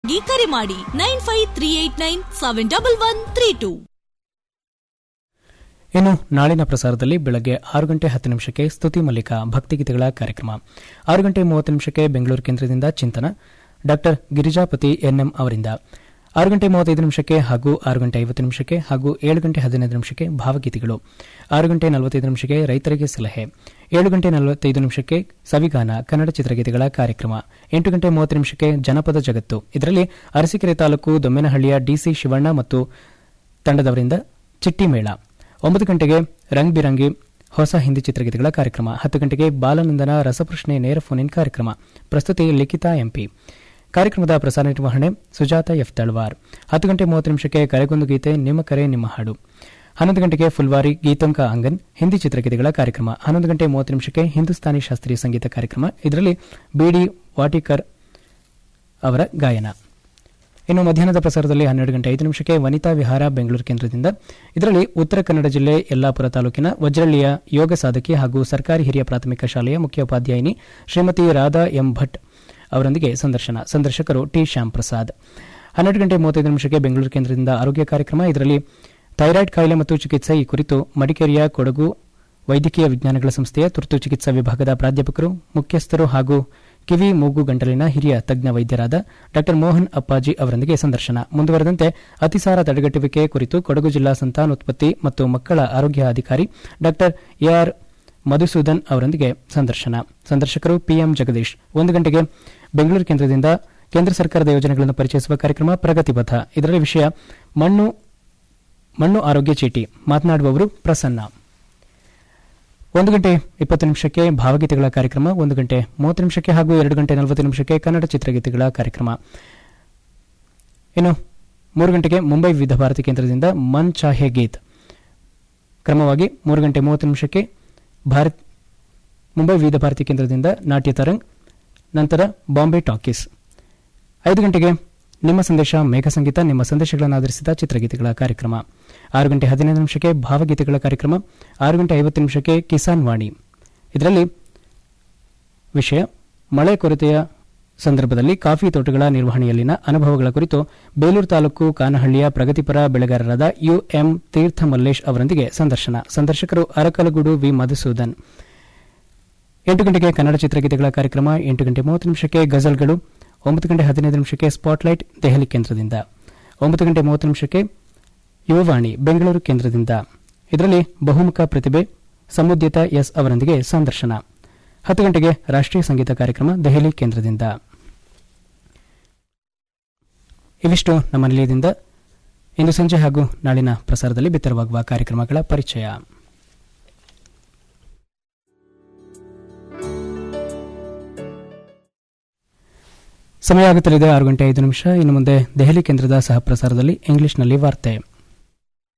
ಗೆ ಕರೆ ಮಾಡಿ nine five three eight nine seven double one three two ಇನ್ನು ನಾಳಿನ ಪ್ರಸಾರದಲ್ಲಿ ಬೆಳಗ್ಗೆ ಆರು ಗಂಟೆ ಹತ್ತು ನಿಮಿಷಕ್ಕೆ ಸ್ತುತಿ ಮಲ್ಲಿಕ ಭಕ್ತಿಗೀತೆಗಳ ಕಾರ್ಯಕ್ರಮ ಆರು ಗಂಟೆ ಮೂವತ್ತು ನಿಮಿಷಕ್ಕೆ ಬೆಂಗಳೂರು ಕೇಂದ್ರದಿಂದ ಚಿಂತನ ಡಾಕ್ಟರ್ ಗಿರಿಜಾಪತಿ ಎನ್ಎಂ ಅವರಿಂದ ಆರು ಗಂಟೆ ಮೂವತ್ತೈದು ನಿಮಿಷಕ್ಕೆ ಹಾಗೂ ಆರು ಗಂಟೆ ಐವತ್ತು ನಿಮಿಷಕ್ಕೆ ಹಾಗೂ ಏಳು ಗಂಟೆ ಹದಿನೈದು ನಿಮಿಷಕ್ಕೆ ಭಾವಗೀತೆಗಳು ಆರು ಗಂಟೆ ನಲವತ್ತೈದು ನಿಮಿಷಕ್ಕೆ ರೈತರಿಗೆ ಸಲಹೆ ಏಳು ಗಂಟೆ ನಲವತ್ತೈದು ನಿಮಿಷಕ್ಕೆ ಸವಿಗಾನ ಕನ್ನಡ ಚಿತ್ರಗೀತೆಗಳ ಕಾರ್ಯಕ್ರಮ ಎಂಟು ಗಂಟೆ ಮೂವತ್ತು ನಿಮಿಷಕ್ಕೆ ಜನಪದ ಜಗತ್ತು ಇದರಲ್ಲಿ ಅರಸೀಕೆರೆ ತಾಲೂಕು ದೊಮ್ಮೆನಹಳ್ಳಿಯ ಡಿಸಿ ಶಿವಣ್ಣ ಮತ್ತು ತಂಡದವರಿಂದ ಚಿಟ್ಟಿ ಮೇಳ ಒಂಬತ್ತು ಗಂಟೆಗೆ ರಂಗ್ ಬಿರಂಗಿ ಹೊಸ ಹಿಂದಿ ಚಿತ್ರಗೀತೆಗಳ ಕಾರ್ಯಕ್ರಮ ಹತ್ತು ಗಂಟೆಗೆ ಬಾಲನಂದನ ರಸಪ್ರಶ್ನೆ ನೇರ ಫೋನ್ ಇನ್ ಕಾರ್ಯಕ್ರಮ ಪ್ರಸ್ತುತಿ ಲಿಖಿತಾ ಎಂಪಿ ಕಾರ್ಯಕ್ರಮದ ಪ್ರಸಾರ ನಿರ್ವಹಣೆ ಸುಜಾತ ಎಫ್ ತಳವಾರ್ ಹತ್ತು ಗಂಟೆ ಮೂವತ್ತು ನಿಮಿಷಕ್ಕೆ ಕರೆಗೊಂದು ಗೀತೆ ನಿಮ್ಮ ಕರೆ ನಿಮ್ಮ ಹಾಡು ಹನ್ನೊಂದು ಗಂಟೆಗೆ ಫುಲ್ವಾರಿ ಗೀತಂಕ ಅಂಗನ್ ಹಿಂದಿ ಚಿತ್ರಗೀತೆಗಳ ಕಾರ್ಯಕ್ರಮ ಹನ್ನೊಂದು ಗಂಟೆ ಮೂವತ್ತು ನಿಮಿಷಕ್ಕೆ ಹಿಂದೂಸ್ತಾನಿ ಶಾಸ್ತ್ರೀಯ ಸಂಗೀತ ಕಾರ್ಯಕ್ರಮ ಇದರಲ್ಲಿ ಬಿಡಿ ವಾಟಿಕರ್ ಅವರ ಗಾಯನ ಇನ್ನು ಮಧ್ಯಾಹ್ನದ ಪ್ರಸಾರದಲ್ಲಿ ಹನ್ನೆರಡು ಗಂಟೆ ಐದು ನಿಮಿಷಕ್ಕೆ ವನಿತಾ ವಿಹಾರ ಬೆಂಗಳೂರು ಕೇಂದ್ರದಿಂದ ಇದರಲ್ಲಿ ಉತ್ತರ ಕನ್ನಡ ಜಿಲ್ಲೆ ಯಲ್ಲಾಪುರ ತಾಲೂಕಿನ ವಜ್ರಳ್ಳಿಯ ಯೋಗ ಸಾಧಕಿ ಹಾಗೂ ಸರ್ಕಾರಿ ಹಿರಿಯ ಪ್ರಾಥಮಿಕ ಶಾಲೆಯ ಮುಖ್ಯೋಪಾಧ್ಯಾಯಿನಿ ಶ್ರೀಮತಿ ರಾಧಾ ಎಂ ಭಟ್ ಅವರೊಂದಿಗೆ ಸಂದರ್ಶನ ಸಂದರ್ಶಕರು ಟಿ ಶ್ಯಾಮ್ ಪ್ರಸಾದ್ ಹನ್ನೆರಡು ಗಂಟೆ ಮೂವತ್ತೈದು ನಿಮಿಷಕ್ಕೆ ಬೆಂಗಳೂರು ಕೇಂದ್ರದಿಂದ ಆರೋಗ್ಯ ಕಾರ್ಯಕ್ರಮ ಇದರಲ್ಲಿ ಥೈರಾಯ್ಡ್ ಕಾಯಿಲೆ ಮತ್ತು ಚಿಕಿತ್ಸೆ ಈ ಕುರಿತು ಮಡಿಕೇರಿಯ ಕೊಡಗು ವೈದ್ಯಕೀಯ ವಿಜ್ಞಾನಗಳ ಸಂಸ್ಥೆಯ ತುರ್ತು ಚಿಕಿತ್ಸಾ ವಿಭಾಗದ ಪ್ರಾಧ್ಯಾಪಕರು ಮುಖ್ಯಸ್ಥರು ಹಾಗೂ ಕಿವಿ ಮೂಗು ಗಂಟಲಿನ ಹಿರಿಯ ತಜ್ಞ ವೈದ್ಯರಾದ ಡಾ ಮೋಹನ್ ಅಪ್ಪಾಜಿ ಅವರೊಂದಿಗೆ ಸಂದರ್ಶನ ಮುಂದುವರೆದಂತೆ ಅತಿಸಾರ ತಡೆಗಟ್ಟುವಿಕೆ ಕುರಿತು ಕೊಡಗು ಜಿಲ್ಲಾ ಸಂತಾನೋತ್ಪತ್ತಿ ಮತ್ತು ಮಕ್ಕಳ ಆರೋಗ್ಯ ಅಧಿಕಾರಿ ಡಾ ಎಆರ್ ಮಧುಸೂದನ್ ಅವರೊಂದಿಗೆ ಸಂದರ್ಶನ ಸಂದರ್ಶಕರು ಪಿಎಂ ಜಗದೀಶ್ ಒಂದು ಗಂಟೆಗೆ ಬೆಂಗಳೂರು ಕೇಂದ್ರದಿಂದ ಕೇಂದ್ರ ಸರ್ಕಾರದ ಯೋಜನೆಗಳನ್ನು ಪರಿಚಯಿಸುವ ಕಾರ್ಯಕ್ರಮ ಪ್ರಗತಿಪಥ ಇದರಲ್ಲಿ ವಿಷಯ ಮಣ್ಣು ಮಣ್ಣು ಆರೋಗ್ಯ ಚೀಟಿ ಮಾತನಾಡುವವರು ಪ್ರಸನ್ನ ಒಂದು ಗಂಟೆ ಇಪ್ಪತ್ತು ನಿಮಿಷಕ್ಕೆ ಭಾವಗೀತೆಗಳ ಕಾರ್ಯಕ್ರಮ ಒಂದು ಗಂಟೆ ಮೂವತ್ತು ನಿಮಿಷಕ್ಕೆ ಹಾಗೂ ಎರಡು ಗಂಟೆ ನಲವತ್ತು ನಿಮಿಷಕ್ಕೆ ಕನ್ನಡ ಚಿತ್ರಗೀತೆಗಳ ಕಾರ್ಯಕ್ರಮ ಇನ್ನು ಮೂರು ಗಂಟೆಗೆ ಮುಂಬೈ ವಿವಿಧ ಭಾರತಿ ಕೇಂದ್ರದಿಂದ ಮನ್ ಚಾಹೆ ಗೀತ್ ಕ್ರಮವಾಗಿ ಮೂರು ಗಂಟೆ ಮೂವತ್ತು ನಿಮಿಷಕ್ಕೆ ಭಾರತ್ ಮುಂಬೈ ವಿವಿಧ ಭಾರತಿ ಕೇಂದ್ರದಿಂದ ನಾಟ್ಯ ತರಂಗ್ ನಂತರ ಬಾಂಬೆ ಟಾಕೀಸ್ ಐದು ಗಂಟೆಗೆ ನಿಮ್ಮ ಸಂದೇಶ ಮೇಘ ಸಂಗೀತ ನಿಮ್ಮ ಸಂದೇಶಗಳನ್ನು ಆಧರಿಸಿದ ಚಿತ್ರಗೀತೆಗಳ ಕಾರ್ಯಕ್ರಮ ಆರು ಗಂಟೆ ಹದಿನೈದು ನಿಮಿಷಕ್ಕೆ ಭಾವಗೀತೆಗಳ ಕಾರ್ಯಕ್ರಮ ಆರು ಗಂಟೆ ಐವತ್ತು ನಿಮಿಷಕ್ಕೆ ಕಿಸಾನ್ ವಾಣಿ ಇದರಲ್ಲಿ ವಿಷಯ ಮಳೆ ಕೊರತೆಯ ಸಂದರ್ಭದಲ್ಲಿ ಕಾಫಿ ತೋಟಗಳ ನಿರ್ವಹಣೆಯಲ್ಲಿನ ಅನುಭವಗಳ ಕುರಿತು ಬೇಲೂರು ತಾಲೂಕು ಕಾನಹಳ್ಳಿಯ ಪ್ರಗತಿಪರ ಬೆಳೆಗಾರರಾದ ಯುಎಂ ತೀರ್ಥ ಮಲ್ಲೇಶ್ ಅವರೊಂದಿಗೆ ಸಂದರ್ಶನ ಸಂದರ್ಶಕರು ಅರಕಲಗೂಡು ವಿ ಮಧುಸೂದನ್ ಎಂಟು ಗಂಟೆಗೆ ಕನ್ನಡ ಚಿತ್ರಗೀತೆಗಳ ಕಾರ್ಯಕ್ರಮ ಎಂಟು ಗಂಟೆ ಮೂವತ್ತು ನಿಮಿಷಕ್ಕೆ ಗಜಲ್ಗಳು ಒಂಬತ್ತು ಗಂಟೆ ಹದಿನೈದು ನಿಮಿಷಕ್ಕೆ ಸ್ಪಾಟ್ಲೈಟ್ ದೆಹಲಿ ಕೇಂದ್ರದಿಂದ ಒಂಬತ್ತು ಗಂಟೆ ಮೂವತ್ತು ನಿಮಿಷಕ್ಕೆ ಯುವವಾಣಿ ಬೆಂಗಳೂರು ಕೇಂದ್ರದಿಂದ ಇದರಲ್ಲಿ ಬಹುಮುಖ ಪ್ರತಿಭೆ ಸಮುದ್ಯತ ಎಸ್ ಅವರೊಂದಿಗೆ ಸಂದರ್ಶನ ಹತ್ತು ಗಂಟೆಗೆ ರಾಷ್ಟ್ರೀಯ ಸಂಗೀತ ಕಾರ್ಯಕ್ರಮ ದೆಹಲಿ ಕೇಂದ್ರದಿಂದ ಇವಿಷ್ಟು ನಮ್ಮ ನಿಲಯದಿಂದ ಇಂದು ಸಂಜೆ ಹಾಗೂ ನಾಳಿನ ಪ್ರಸಾರದಲ್ಲಿ ಬಿತ್ತರವಾಗುವ ಕಾರ್ಯಕ್ರಮಗಳ ಪರಿಚಯ ಸಮಯ ಆಗುತ್ತಲಿದೆ ಆರು ಗಂಟೆ ಐದು ನಿಮಿಷ ಇನ್ನು ಮುಂದೆ ದೆಹಲಿ ಕೇಂದ್ರದ ಸಹ ಪ್ರಸಾರದಲ್ಲಿ ಇಂಗ್ಲಿಷ್ನಲ್ಲಿ ವಾರ್ತೆ